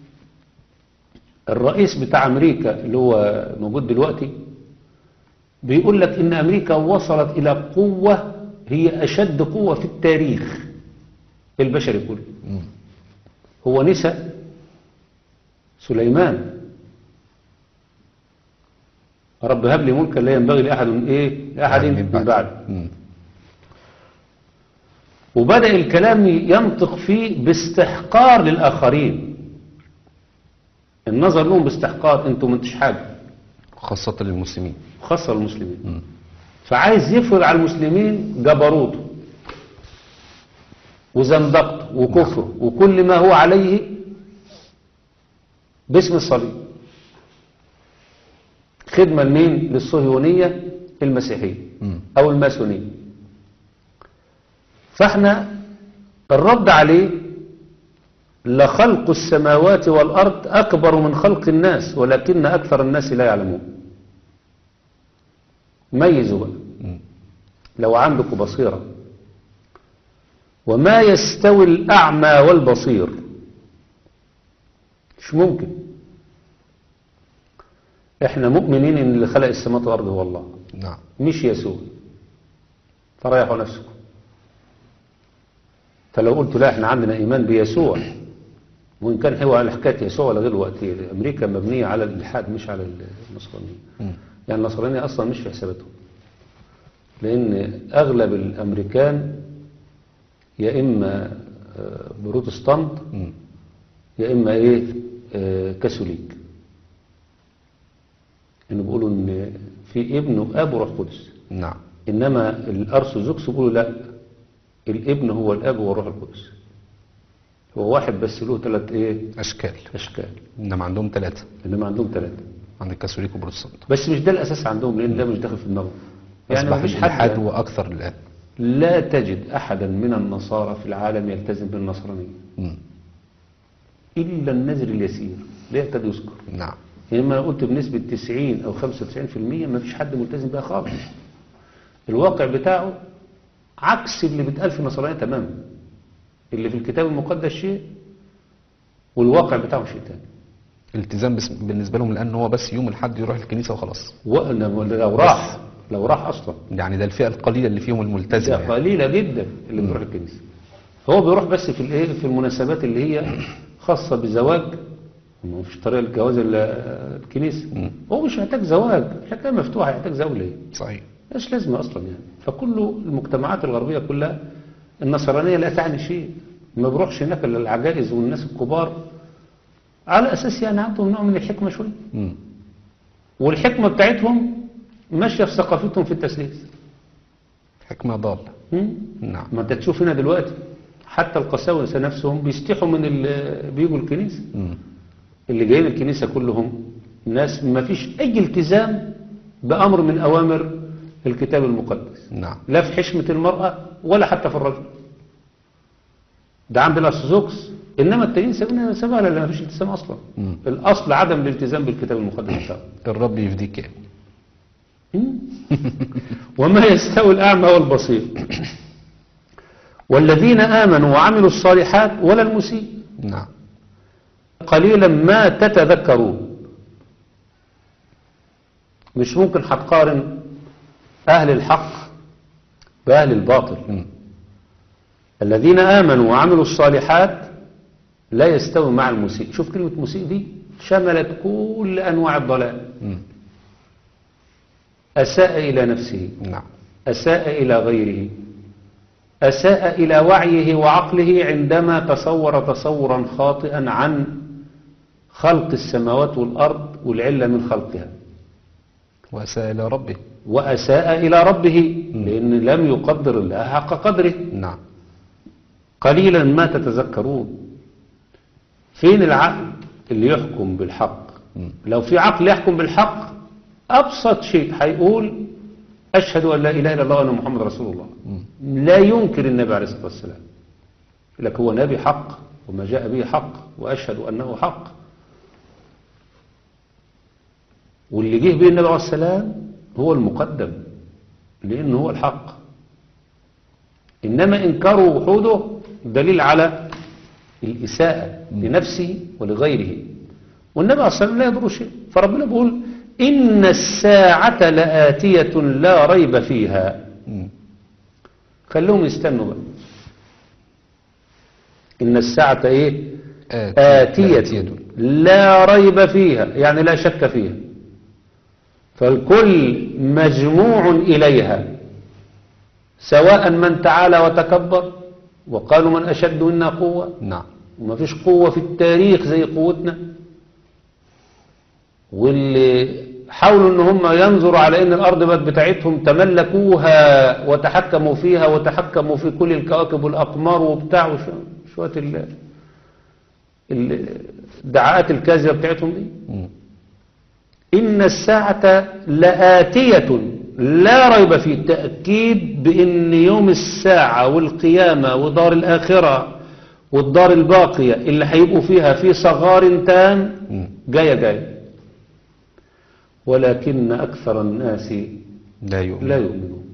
الرئيس بتاع امريكا اللي هو موجود دلوقتي بيقول لك ان امريكا وصلت الى قوة هي اشد قوة في التاريخ البشري كله مم. هو نسى سليمان رب هب لي ملكا لا ينبغي لاحد من ايه لاحد من بعد مم. وبدأ الكلام ينطق فيه باستحقار للآخرين النظر لهم باستحقار انتوا ما انتش حاجة خاصة للمسلمين خاصة المسلمين مم. فعايز يفرض على المسلمين جبروته وزندقته وكفره وكل ما هو عليه باسم الصليب خدمة لمين للصهيونية المسيحية مم. أو الماسونية فاحنا الرد عليه لخلق السماوات والأرض أكبر من خلق الناس ولكن أكثر الناس لا يعلمون ميزوا بقى مم. لو عندكم بصيرة وما يستوي الأعمى والبصير مش ممكن احنا مؤمنين ان اللي خلق السماوات والارض هو الله نعم مش يسوع فريحوا نفسكم فلو قلت لا احنا عندنا ايمان بيسوع وان كان هو على حكايه يسوع ولا غير وقت امريكا مبنيه على الالحاد مش على النصرانيه مم. يعني النصرانيه اصلا مش في حساباتهم لان اغلب الامريكان يا اما آه، بروتستانت مم. يا اما ايه آه، كاثوليك انه بيقولوا ان في ابن واب وروح قدس نعم انما الارثوذكس بيقولوا لا الابن هو الاب والروح القدس هو واحد بس له ثلاث ايه أشكال اشكال إنما عندهم ثلاثة انما عندهم ثلاثه عند الكاثوليك وبروتستانت بس مش ده الاساس عندهم لان ده مش داخل في النظر يعني أصبح ما فيش الإلحاد حد هو أكثر الآن لا تجد احدا من النصارى في العالم يلتزم بالنصرانيه مم. الا النذر اليسير لا يكاد يذكر نعم يعني ما قلت بنسبة 90 أو 95% ما فيش حد ملتزم بها خالص الواقع بتاعه عكس اللي بيتقال في النصرانية تماما اللي في الكتاب المقدس شيء والواقع بتاعه شيء تاني التزام بس بالنسبة لهم الآن هو بس يوم الحد يروح الكنيسة وخلاص وأنا لو راح لو راح أصلا يعني ده الفئة القليلة اللي فيهم الملتزمة ده يعني. قليلة جدا اللي بيروح الكنيسة هو بيروح بس في الايه في المناسبات اللي هي خاصة بزواج ما هو فيش طريقة للجواز الا الكنيسة مم. هو مش محتاج زواج الحكاية مفتوحة يحتاج زوج ليه صحيح مش لازمة أصلا يعني فكل المجتمعات الغربية كلها النصرانية لا تعني شيء ما بروحش هناك إلا العجائز والناس الكبار على أساس يعني عندهم نوع من الحكمة شوية مم. والحكمة بتاعتهم ماشية في ثقافتهم في التسليس حكمة ضالة مم؟ نعم ما انت تشوف هنا دلوقتي حتى القساوسة نفسهم بيستحوا من اللي بيجوا الكنيسة مم. اللي جايين الكنيسة كلهم ناس ما فيش أي التزام بأمر من أوامر الكتاب المقدس نعم لا في حشمة المرأة ولا حتى في الرجل ده عند الأرثوذكس إنما التانيين سابنا سابها لا ما فيش التزام أصلا مم. الأصل عدم الالتزام بالكتاب المقدس بتاعه الرب يفديك يعني. مم. وما يستوي الأعمى والبصير والذين آمنوا وعملوا الصالحات ولا المسيء نعم قليلا ما تتذكرون مش ممكن هتقارن أهل الحق بأهل الباطل مم. الذين آمنوا وعملوا الصالحات لا يستوي مع المسيء شوف كلمة مسيء دي شملت كل أنواع الضلال مم. أساء إلى نفسه نعم أساء إلى غيره أساء إلى وعيه وعقله عندما تصور تصورا خاطئا عن خلق السماوات والأرض والعلة من خلقها وأساء إلى ربه وأساء إلى ربه لأن لم يقدر الله حق قدره نعم قليلا ما تتذكرون فين العقل اللي يحكم بالحق مم. لو في عقل يحكم بالحق أبسط شيء هيقول أشهد أن لا إله إلا الله وأن محمد رسول الله لا ينكر النبي عليه الصلاة والسلام لك هو نبي حق وما جاء به حق وأشهد أنه حق واللي جه به النبي عليه السلام هو المقدم لأنه هو الحق إنما إنكاره وحوده دليل على الإساءة لنفسه ولغيره والنبي عليه الصلاة والسلام لا يضر شيء فربنا بيقول إن الساعة لآتية لا ريب فيها مم. خلوهم يستنوا بقى إن الساعة إيه آتية. آتية لا ريب فيها يعني لا شك فيها فالكل مجموع إليها سواء من تعالى وتكبر وقالوا من أشد منا قوة نعم وما فيش قوة في التاريخ زي قوتنا واللي حاولوا ان هم ينظروا على ان الارض بقت بتاعتهم تملكوها وتحكموا فيها وتحكموا في كل الكواكب والاقمار وبتاع وش- شويه ال- ال- الدعاءات الكاذبه بتاعتهم دي مم. إن الساعة لآتية لا ريب فيه التأكيد بأن يوم الساعة والقيامة ودار الآخرة والدار الباقية اللي هيبقوا فيها في صغار تام مم. جاية جاية ولكن أكثر الناس لا يؤمن لا يؤمنون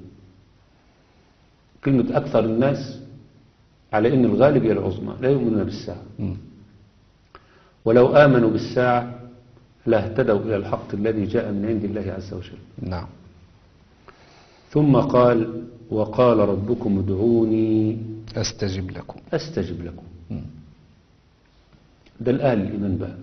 كلمة أكثر الناس على أن الغالب هي العظمى لا يؤمنون بالساعة مم. ولو آمنوا بالساعة لاهتدوا إلى الحق الذي جاء من عند الله عز وجل نعم ثم قال وقال ربكم ادعوني أستجب لكم أستجب لكم مم. ده الأهل الإيمان بقى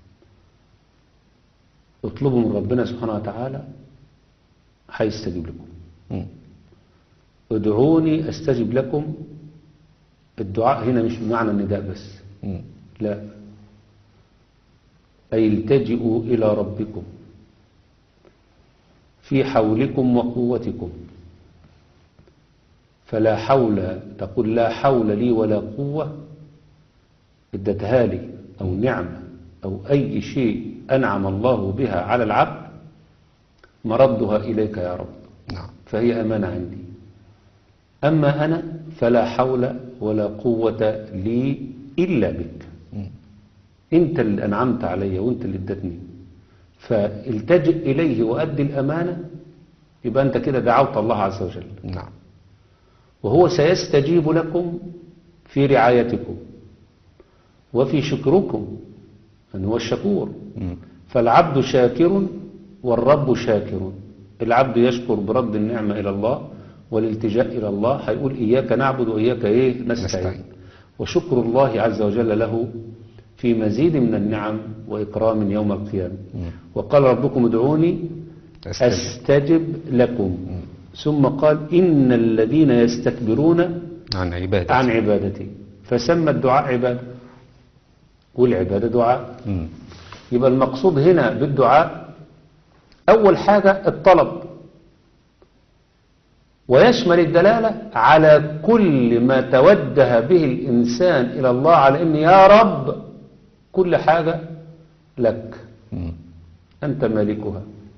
اطلبوا من ربنا سبحانه وتعالى هيستجيب لكم مم. ادعوني أستجب لكم الدعاء هنا مش بمعنى النداء بس مم. لا أي التجئوا إلى ربكم في حولكم وقوتكم فلا حول تقول لا حول لي ولا قوة ادتها لي أو نعمة أو أي شيء أنعم الله بها على العبد مردها إليك يا رب نعم فهي أمانة عندي أما أنا فلا حول ولا قوة لي إلا بك مم. انت اللي انعمت علي وانت اللي ادتني فالتجئ اليه وادي الامانه يبقى انت كده دعوت الله عز وجل نعم وهو سيستجيب لكم في رعايتكم وفي شكركم ان هو الشكور مم. فالعبد شاكر والرب شاكر العبد يشكر برد النعمة إلى الله والالتجاء إلى الله هيقول إياك نعبد وإياك إيه نستعين نستعين. وشكر الله عز وجل له في مزيد من النعم وإكرام يوم القيامة وقال ربكم ادعوني أستجب أستجب لكم ثم قال إن الذين يستكبرون عن عبادة عن عبادتي فسمى الدعاء عبادة والعبادة دعاء مم. يبقى المقصود هنا بالدعاء أول حاجة الطلب ويشمل الدلالة على كل ما توجه به الإنسان إلى الله على أن يا رب كل حاجة لك مم. أنت مالكها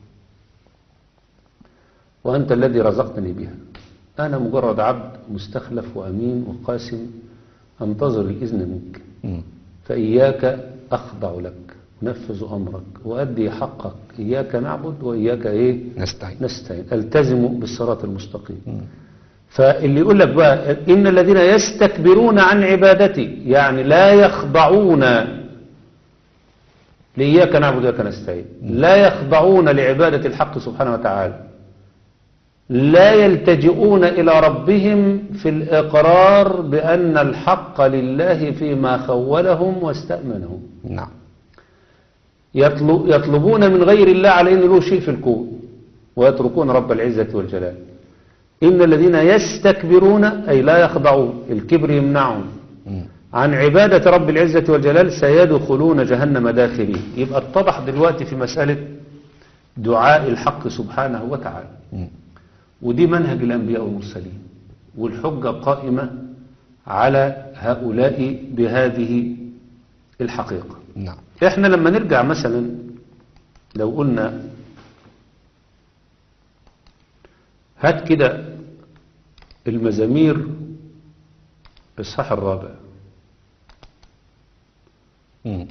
وأنت الذي رزقتني بها أنا مجرد عبد مستخلف وأمين وقاسم أنتظر الإذن منك مم. فإياك أخضع لك نفذ أمرك وأدي حقك إياك نعبد وإياك إيه نستعين نستعين التزم بالصراط المستقيم فاللي يقول لك بقى إن الذين يستكبرون عن عبادتي يعني لا يخضعون لإياك نعبد وإياك نستعين لا يخضعون لعبادة الحق سبحانه وتعالى لا يلتجئون إلى ربهم في الإقرار بأن الحق لله فيما خولهم واستأمنهم نعم يطلب يطلبون من غير الله على أن له شيء في الكون ويتركون رب العزة والجلال إن الذين يستكبرون أي لا يخضعون الكبر يمنعهم مم. عن عبادة رب العزة والجلال سيدخلون جهنم داخلين يبقى اتضح دلوقتي في مسألة دعاء الحق سبحانه وتعالى مم. ودي منهج الأنبياء والمرسلين والحجة قائمة على هؤلاء بهذه الحقيقة نعم احنا لما نرجع مثلا لو قلنا هات كده المزامير الإصحاح الرابع مم.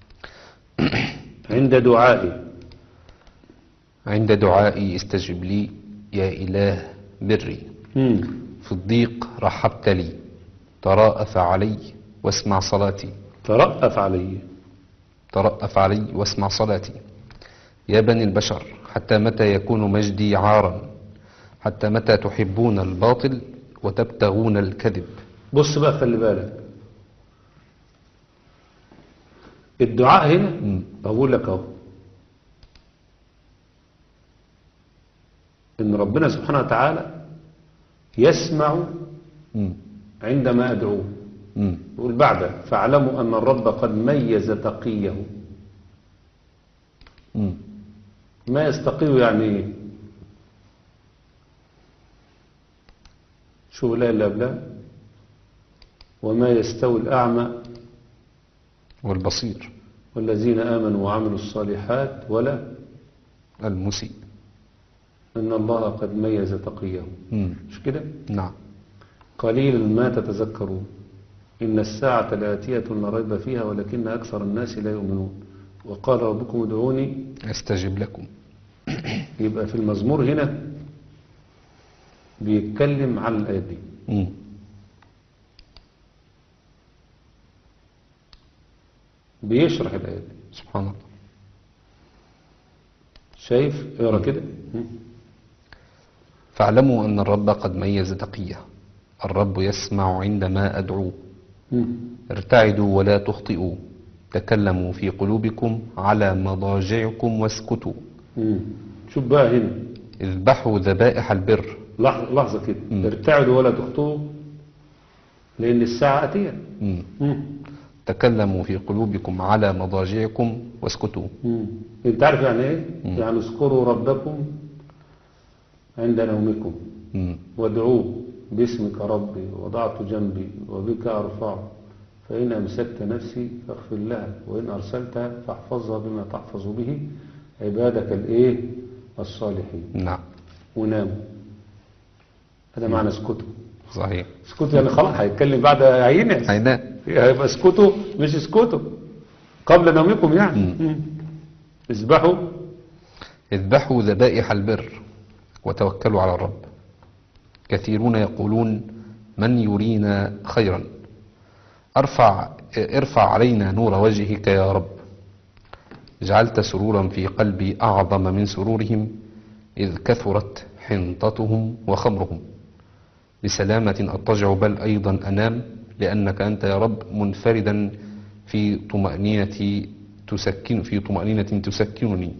عند دعائي عند دعائي استجب لي يا إله بري مم. في الضيق رحبت لي تراءف علي واسمع صلاتي ترأف علي ترأف علي واسمع صلاتي يا بني البشر حتى متى يكون مجدي عارا حتى متى تحبون الباطل وتبتغون الكذب بص بقى خلي بالك الدعاء هنا مم. بقول لك اهو ان ربنا سبحانه وتعالى يسمع مم. عندما ادعوه مم. يقول بعد فاعلموا ان الرب قد ميز تقيه مم. ما يستقيه يعني ايه شو لا لا لا وما يستوي الاعمى والبصير والذين آمنوا وعملوا الصالحات ولا المسيء أن الله قد ميز تقيه مم. مش كده نعم قليلا ما تتذكرون إن الساعة لآتية لا ريب فيها ولكن أكثر الناس لا يؤمنون وقال ربكم ادعوني استجب لكم يبقى في المزمور هنا بيتكلم عن الآية دي مم. بيشرح الآية دي سبحان الله شايف اقرا كده مم. فاعلموا أن الرب قد ميز تقيه الرب يسمع عندما أدعوه مم. ارتعدوا ولا تخطئوا تكلموا في قلوبكم على مضاجعكم واسكتوا مم. شوف بقى هنا اذبحوا ذبائح البر لحظة, لحظة كده مم. ارتعدوا ولا تخطئوا لأن الساعة آتية مم. مم. تكلموا في قلوبكم على مضاجعكم واسكتوا مم. انت عارف يعني ايه مم. يعني اذكروا ربكم عند نومكم مم. وادعوه باسمك ربي وضعت جنبي وبك ارفعه فان امسكت نفسي فاغفر لها وان ارسلتها فاحفظها بما تحفظ به عبادك الايه الصالحين نعم وناموا هذا معنى اسكتوا صحيح اسكتوا يعني خلاص هيتكلم بعد هينعس هيناء هيبقى اسكتوا مش اسكتوا قبل نومكم يعني مم. مم. اسبحوا اذبحوا ذبائح البر وتوكلوا على الرب كثيرون يقولون من يرينا خيرا ارفع ارفع علينا نور وجهك يا رب جعلت سرورا في قلبي اعظم من سرورهم اذ كثرت حنطتهم وخمرهم بسلامة اضطجع بل ايضا انام لانك انت يا رب منفردا في طمأنينة تسكن في طمأنينة تسكنني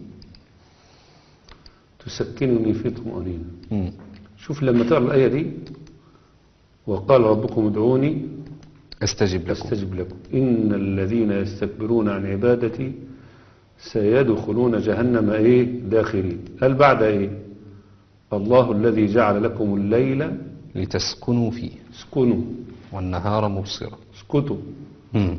تسكنني في طمأنينة مم. شوف لما تقرا الآية دي وقال ربكم ادعوني استجب لكم استجب لكم إن الذين يستكبرون عن عبادتي سيدخلون جهنم إيه داخرين قال بعد إيه الله الذي جعل لكم الليل لتسكنوا فيه اسكنوا والنهار مبصرا اسكتوا مم.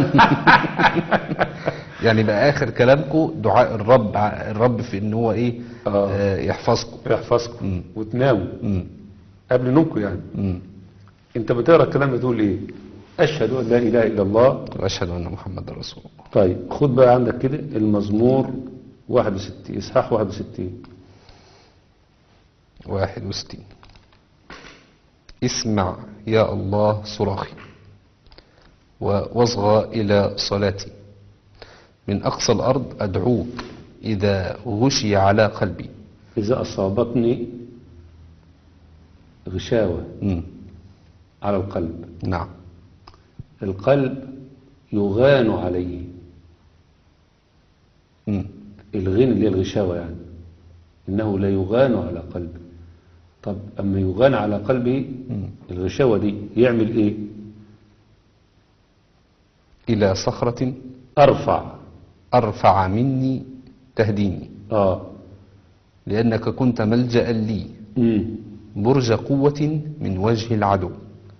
يعني بقى اخر كلامكم دعاء الرب الرب في ان هو ايه آه. آه يحفظكم يحفظكم مم. وتناموا مم. قبل نومكم يعني مم. انت بتقرا الكلام ده تقول ايه اشهد ان لا اله الا الله واشهد ان محمد رسول الله طيب خد بقى عندك كده المزمور 61 اصحاح 61 واحد وستين اسمع يا الله صراخي و- واصغى إلى صلاتي من أقصى الأرض أدعوك إذا غشي على قلبي إذا أصابتني غشاوة مم. على القلب نعم القلب يغان عليه مم. الغين اللي هي الغشاوة يعني إنه لا يغان على قلبه طب أما يغان على قلبه مم. الغشاوة دي يعمل إيه إلى صخرة أرفع أرفع مني تهديني آه لأنك كنت ملجأ لي مم. برج قوة من وجه العدو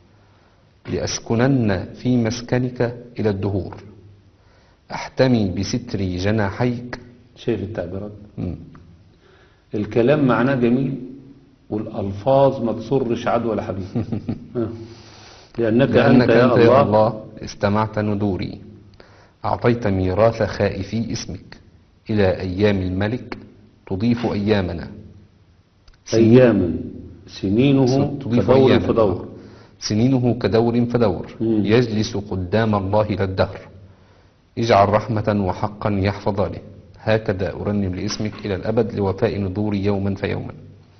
لأسكنن في مسكنك إلى الدهور أحتمي بستر جناحيك شايف التعبيرات مم. الكلام معناه جميل والألفاظ ما تسرش عدو ولا حبيب آه. لأنك, لأنك أنت يا الله الله استمعت ندوري أعطيت ميراث خائفي اسمك إلى أيام الملك تضيف أيامنا أياما سنينه تضيف كدور أيامنا. فدور سنينه كدور فدور مم. يجلس قدام الله للدهر اجعل رحمة وحقا يحفظانه هكذا أرنم لاسمك إلى الأبد لوفاء نذوري يوما فيوما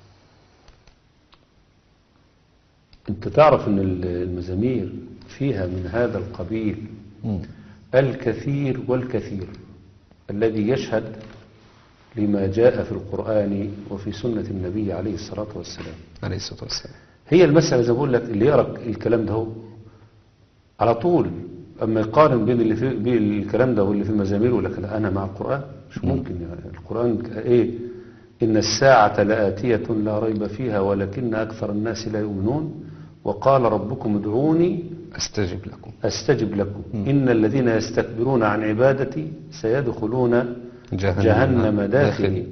أنت تعرف أن المزامير فيها من هذا القبيل مم. الكثير والكثير الذي يشهد لما جاء في القرآن وفي سنة النبي عليه الصلاة والسلام عليه الصلاة والسلام هي المسألة زي ما بقول لك اللي يقرأ الكلام ده هو على طول أما يقارن بين اللي في بين الكلام ده واللي في المزامير يقول لك لا أنا مع القرآن مش ممكن يعني القرآن ك- إيه إن الساعة لآتية لا ريب فيها ولكن أكثر الناس لا يؤمنون وقال ربكم ادعوني أستجب لكم أستجب لكم إن الذين يستكبرون عن عبادتي سيدخلون جهنم, جهنم داخلين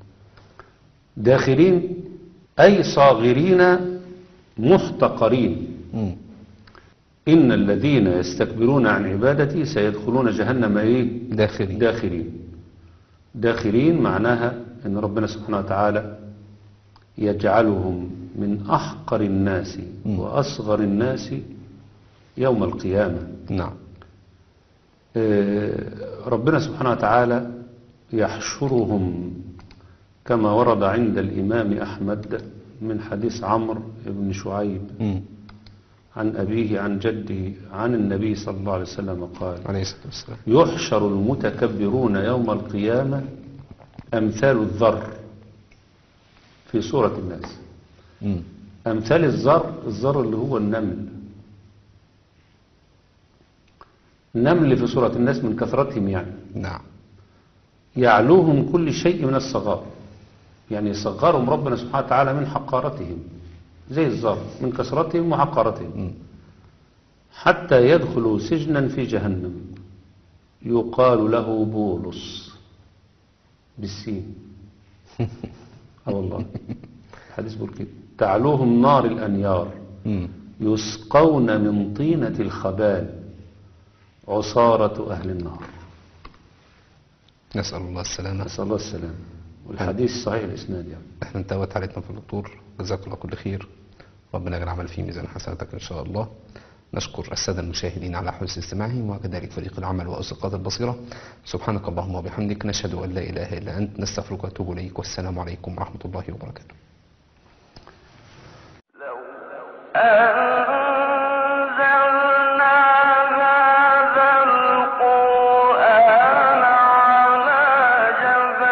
داخلين أي صاغرين محتقرين مم. إن الذين يستكبرون عن عبادتي سيدخلون جهنم إيه؟ داخلين داخلين داخلين معناها أن ربنا سبحانه وتعالى يجعلهم من أحقر الناس مم. وأصغر الناس يوم القيامة نعم آه، ربنا سبحانه وتعالى يحشرهم كما ورد عند الإمام أحمد من حديث عمرو بن شعيب مم. عن أبيه عن جده عن النبي صلى الله عليه وسلم قال عليه الصلاة والسلام يحشر المتكبرون يوم القيامة أمثال الذر في سورة الناس مم. أمثال الذر الذر اللي هو النمل النمل في سورة الناس من كثرتهم يعني نعم يعلوهم كل شيء من الصغار يعني صغرهم ربنا سبحانه وتعالى من حقارتهم زي الذر من كثرتهم وحقارتهم مم. حتى يدخلوا سجنا في جهنم يقال له بولس بالسين اه والله الحديث بيقول كده تعلوهم نار الأنيار مم. يسقون من طينة الخبال عصارة أهل النار نسأل الله السلامة نسأل الله السلام والحديث صحيح الإسناد يعني احنا انتهت علينا في الدكتور جزاك الله كل خير ربنا يجعل عمل في ميزان حسناتك ان شاء الله نشكر السادة المشاهدين على حسن استماعهم وكذلك فريق العمل وأسقاط البصيرة سبحانك اللهم وبحمدك نشهد أن لا إله إلا أنت نستغفرك ونتوب إليك والسلام عليكم ورحمة الله وبركاته لو أن